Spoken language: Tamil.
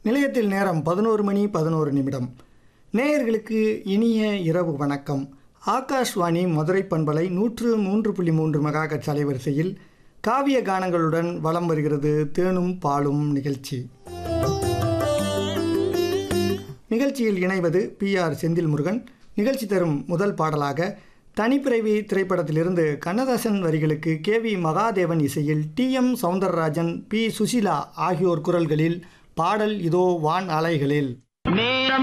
நிலையத்தில் நேரம் பதினோரு மணி பதினோரு நிமிடம் நேயர்களுக்கு இனிய இரவு வணக்கம் ஆகாஷ்வாணி மதுரை பண்பலை நூற்று மூன்று புள்ளி மூன்று மெகாகட்ஸ் அலைவரிசையில் காவிய கானங்களுடன் வலம் வருகிறது தேனும் பாலும் நிகழ்ச்சி நிகழ்ச்சியில் இணைவது பி ஆர் செந்தில் முருகன் நிகழ்ச்சி தரும் முதல் பாடலாக தனிப்பிறவி திரைப்படத்திலிருந்து கண்ணதாசன் வரிகளுக்கு கே வி மகாதேவன் இசையில் T M Soundararajan P Susheela ஆகியோர் குரல்களில் பாடல் இதோ வான் அலைகளில் நே